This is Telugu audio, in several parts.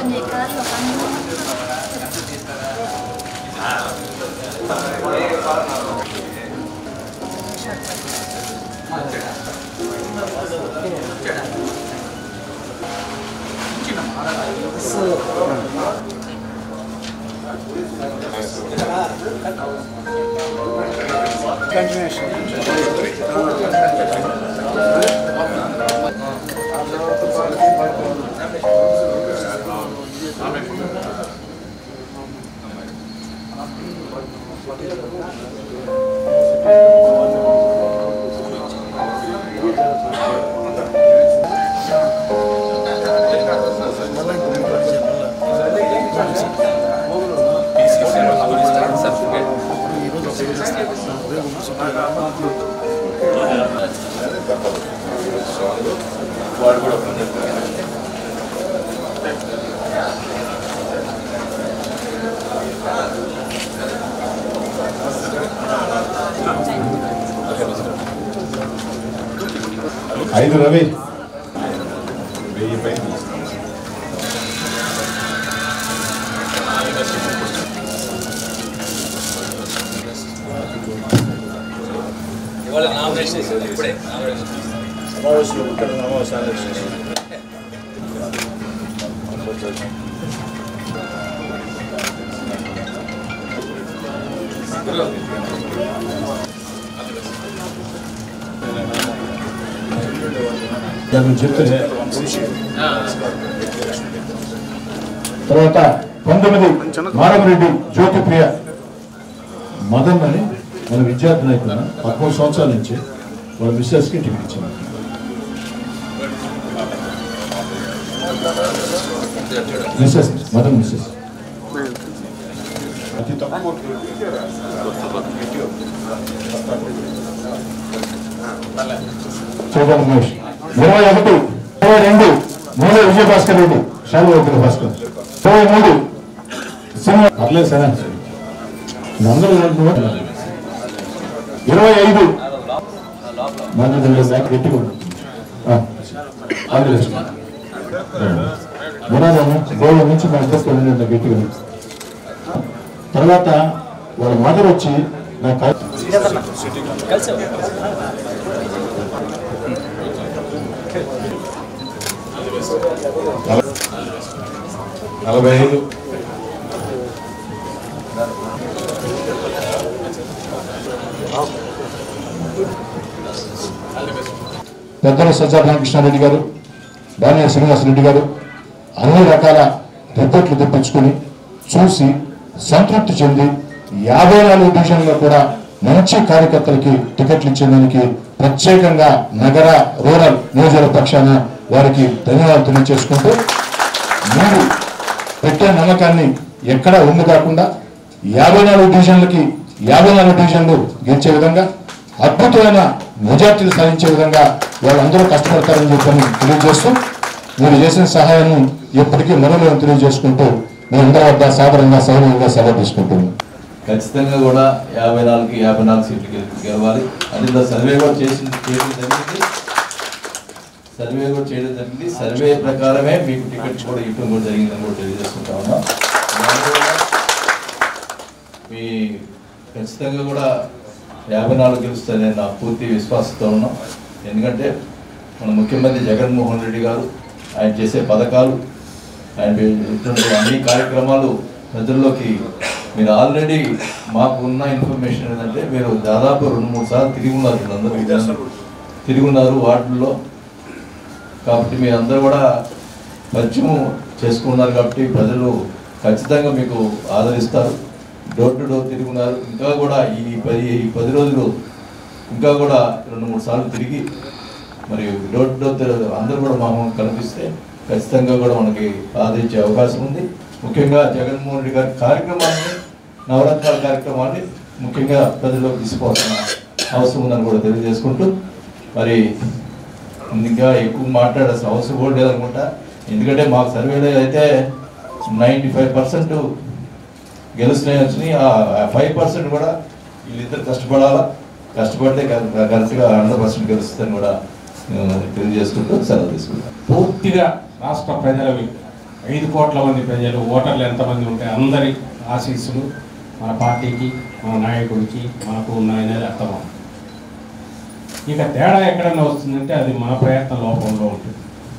కొన్ని ఎకరాలు ఒక ఐదు రవి వెయ్యి పైన ఇవాళ నామినేషన్ వేసేది ఇప్పుడే నామినేషన్ సమావేశంలో ఇక్కడ సమావేశాలు దాన్ని చెప్తే తర్వాత పంతొమ్మిది మారమరెడ్డి జ్యోతిప్రియ మదన్ అని మన విద్యార్థి నాయకులు పదమూడు సంవత్సరాల నుంచి వాళ్ళ మిస్సెస్కి టికెట్ ఇచ్చారు మిస్సెస్ మదన్ మిస్సెస్ అతి తక్కువ చూడండి మహేష్ ఇరవై ఒకటి ఇరవై రెండు మూడు విజయభాస్కర్ రెడ్డి శాలి వద్దుల భాస్కర్ ఇరవై మూడు సినిమా పర్లేదు సరే అందరూ ఏమంటున్నారు? ఇరవై ఐదు మన గట్టిగా ఉంది. ఆ, అందులో వేసుకో. వినాదమ్మ గోడ నుంచి మా అడ్రస్ వెళ్ళిన గట్టిగా ఉంది. తర్వాత వాళ్ళ మదర్ వచ్చి నా కా- నలభై ఐదు పెద్దల సజ్జా రామకృష్ణారెడ్డి గారు దానియ శ్రీనివాసరెడ్డి గారు అన్ని రకాల రిపోర్ట్లు తెప్పించుకొని చూసి సంతృప్తి చెంది యాభై నాలుగు డివిజన్లో కూడా మంచి కార్యకర్తలకి టికెట్లు ఇచ్చేందుకు ప్రత్యేకంగా నగర రూరల్ నియోజకవర్గ పక్షాన వారికి ధన్యవాదాలు తెలియజేసుకుంటూ మీరు పెట్టే నమ్మకాన్ని ఎక్కడా ఉంది కాకుండా యాభై నాలుగు డివిజన్లకి యాభై నాలుగు డివిజన్లు గెలిచే విధంగా అద్భుతమైన మెజార్టీలు సాధించే విధంగా వాళ్ళందరూ కష్టపడతారని చెప్పని తెలియజేస్తూ మీరు చేసిన సహాయాన్ని ఎప్పటికీ మరో తెలియజేసుకుంటూ మీ అందరి వద్ద సాధారణంగా సౌకర్యంగా సెలవు తీసుకుంటున్నాను ఖచ్చితంగా కూడా యాభై నాలుగు యాభై నాలుగు సీట్లు గెలు- గెలవాలి అది ఇంత సర్వే కూడా చేసి చేయడం జరిగింది సర్వే కూడా చేయడం జరిగింది సర్వే ప్రకారమే మీకు టికెట్స్ కూడా ఇవ్వడం కూడా జరిగిందని కూడా తెలియజేసుకుంటా ఉన్నా దాని వల్ల మీ ఖచ్చితంగా కూడా యాభై నాలుగు గెలుస్తారని నా పూర్తి విశ్వాసంతో ఉన్నాం ఎందుకంటే మన ముఖ్యమంత్రి జగన్మోహన్ రెడ్డి గారు ఆయన చేసే పథకాలు ఆయన ఇటువంటి అన్ని కార్యక్రమాలు ప్రజల్లోకి మీరు ఆల్రెడీ మాకు ఉన్న ఇన్ఫర్మేషన్ ఏంటంటే మీరు దాదాపు రెండు మూడు సార్లు తిరిగి ఉన్నారు వీళ్ళందరూ విధానం తిరిగి ఉన్నారు వార్డుల్లో కాబట్టి మీరు అందరూ కూడా పరిచయం చేసుకున్నారు కాబట్టి ప్రజలు ఖచ్చితంగా మీకు ఆదరిస్తారు డోర్ టు డోర్ తిరుగున్నారు ఇంకా కూడా ఈ పది ఈ పది రోజులు ఇంకా కూడా రెండు మూడు సార్లు తిరిగి మరి డోర్ టు డోర్ తిరగ- అందరూ కూడా మామూలు కనిపిస్తే ఖచ్చితంగా కూడా మనకి ఆదరించే అవకాశం ఉంది ముఖ్యంగా జగన్మోహన్ రెడ్డి గారి కార్యక్రమాన్ని నవరత్నాల కార్యక్రమాన్ని ముఖ్యంగా ప్రజల్లోకి తీసుకోవాల్సిన అవసరం ఉందని కూడా తెలియజేసుకుంటూ మరి ఇంకా ఎక్కువ మాట్లాడాల్సిన అవసరం కూడా లేదనుకుంటా ఎందుకంటే మాకు సర్వేలో అయితే నైంటీ ఫైవ్ పర్సెంట్ గెలుస్తున్నాయి వచ్చినాయి ఆ ఫైవ్ పర్సెంట్ కూడా వీళ్ళిద్దరు కష్టపడాలా కష్టపడితే కరెక్ట్గా హండ్రెడ్ పర్సెంట్ గెలుస్తుందని కూడా నేను తెలియజేసుకుంటూ సెలవు తీసుకుంటాను పూర్తిగా రాష్ట్ర ప్రజలవి ఐదు కోట్ల మంది ప్రజలు ఓటర్లు ఎంతమంది ఉంటే అందరి ఆశీస్సులు మన పార్టీకి మన నాయకుడికి మనకు ఉన్నాయనేది అర్థమవుతుంది ఇక తేడా ఎక్కడన్నా వస్తుందంటే అది మన ప్రయత్న లోపంలో ఉంటుంది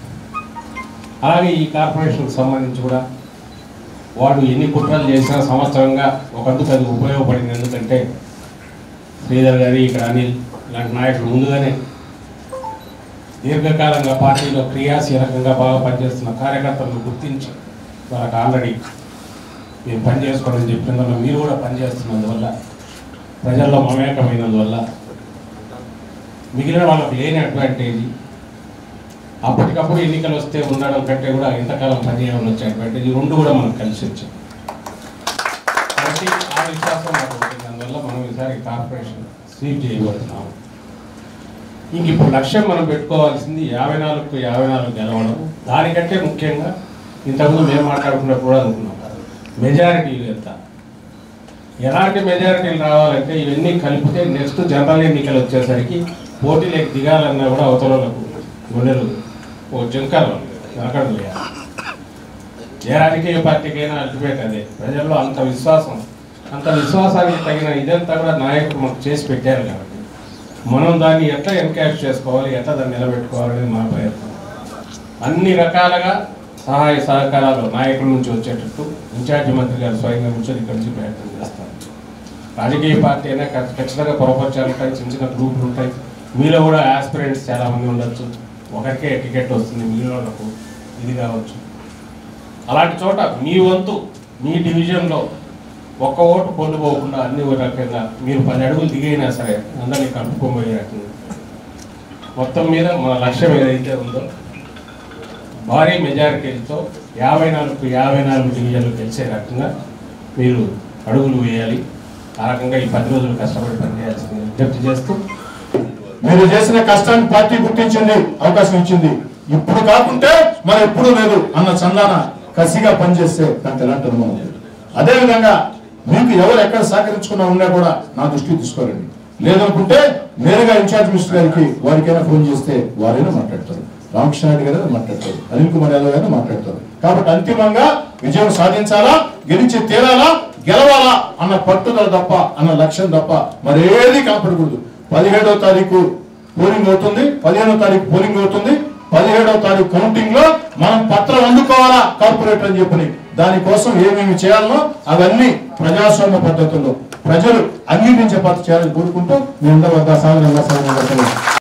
అలాగే ఈ కార్పొరేషన్కి సంబంధించి కూడా వాడు ఎన్ని కుట్రలు చేసినా సంవత్సరంగా ఒకందుకు అది ఉపయోగపడింది ఎందుకంటే శ్రీధర్ గారి ఇక్కడ అనిల్ ఇలాంటి నాయకులు ముందుగానే దీర్ఘకాలంగా పార్టీలో క్రియాశీలకంగా బాగా పనిచేస్తున్న కార్యకర్తలను గుర్తించి వాళ్ళకి ఆల్రెడీ మీరు పని చేసుకోవాలని చెప్పినందువల్ల మీరు కూడా పనిచేస్తున్నందువల్ల ప్రజల్లో మమేకమైనందువల్ల మిగిలిన వాళ్ళకి లేని అడ్వాంటేజ్ అప్పటికప్పుడు ఎన్నికలు వస్తే ఉండడం కంటే కూడా ఇంతకాలం పనిచేయడం వచ్చే అడ్వాంటేజ్ ఈ రెండు కూడా మనకు కలిసి వచ్చాయి కాబట్టి ఆ విశ్వాసం మాకు ఉంటుంది అందువల్ల మనం ఈసారి కార్పొరేషన్ స్వీప్ చేయబోతున్నాము ఇంక ఇప్పుడు లక్ష్యం మనం పెట్టుకోవాల్సింది యాభై నాలుగుకు యాభై నాలుగు గెలవడం దానికంటే ముఖ్యంగా ఇంతకుముందు మేము మాట్లాడుకున్నప్పుడు కూడా అనుకున్నాం మెజారిటీలు ఎంత ఎలాంటి మెజారిటీలు రావాలంటే ఇవన్నీ కలిపితే నెక్స్ట్ జనరల్ ఎన్నికలు వచ్చేసరికి పోటీలకు దిగాలన్నా కూడా అవతలకు గుండెలు ఓ జంకాలు వెనకడు వేయాలి ఏ రాజకీయ పార్టీకైనా అల్టిమేట్ అదే ప్రజల్లో అంత విశ్వాసం అంత విశ్వాసానికి తగిన ఇదంతా కూడా నాయకులు మనకు చేసి పెట్టారు కాబట్టి మనం దాన్ని ఎట్లా ఎన్కాష్ చేసుకోవాలి ఎట్లా దాన్ని నిలబెట్టుకోవాలనేది మన ప్రయత్నం అన్ని రకాలుగా సహాయ సహకారాలు నాయకుల నుంచి వచ్చేటట్టు ఇన్ఛార్జి మంత్రి గారు స్వయంగా కూర్చొని ఇక్కడి నుంచి ప్రయత్నం చేస్తారు రాజకీయ పార్టీ అయినా ఖ- ఖచ్చితంగా పొరపక్షాలు ఉంటాయి చిన్న చిన్న గ్రూపులు ఉంటాయి మీలో కూడా ఆస్పిరెంట్స్ చాలా మంది ఉండొచ్చు ఒకరికే టికెట్ వస్తుంది మీలో వాళ్ళకు ఇది కావచ్చు అలాంటి చోట మీ వంతు మీ డివిజన్లో ఒక్క ఓటు పొందుకోకుండా అన్ని రకంగా మీరు పది అడుగులు దిగైనా సరే అందరినీ కలుపుకోబోయే రకంగా మొత్తం మీద మన లక్ష్యం ఏదైతే ఉందో భారీ మెజారిటీలతో యాభై నాలుగు యాభై నాలుగు డివిజన్లు గెలిచే రకంగా మీరు అడుగులు వేయాలి ఆ రకంగా ఈ పది రోజులు కష్టపడి పనిచేయాల్సింది విజ్ఞప్తి చేస్తూ మీరు చేసిన కష్టాన్ని పార్టీ గుర్తించింది అవకాశం ఇచ్చింది ఇప్పుడు కాకుంటే మరి ఎప్పుడు లేదు అన్న చందాన కసిగా పనిచేస్తే నాకు ఎలాంటి అనుమానం లేదు అదే విధంగా మీకు ఎవరు ఎక్కడ సహకరించుకున్నా ఉన్నా కూడా నా దృష్టికి తీసుకోరండి లేదనుకుంటే నేరుగా ఇన్ఛార్జ్ మినిస్టర్ గారికి వారికైనా ఫోన్ చేస్తే వారైనా మాట్లాడతారు రామకృష్ణ రెడ్డి గారు మాట్లాడతారు అనిల్ కుమార్ యాదవ్ గారు మాట్లాడతారు కాబట్టి అంతిమంగా విజయం సాధించాలా గెలిచి తీరాలా గెలవాలా అన్న పట్టుదల తప్ప అన్న లక్ష్యం తప్ప మరేది కనపడకూడదు పదిహేడవ తారీఖు పోలింగ్ అవుతుంది పదిహేనవ తారీఖు పోలింగ్ అవుతుంది పదిహేడవ తారీఖు కౌంటింగ్ లో మనం పత్రం అందుకోవాలా కార్పొరేటర్ అని చెప్పని దానికోసం ఏమేమి చేయాలనో అవన్నీ ప్రజాస్వామ్య పద్ధతుల్లో ప్రజలు అంగీకరించే పద్ధతి చేయాలని కోరుకుంటూ నేను అందరూ వద్ద సాగరంగా సాగరంగా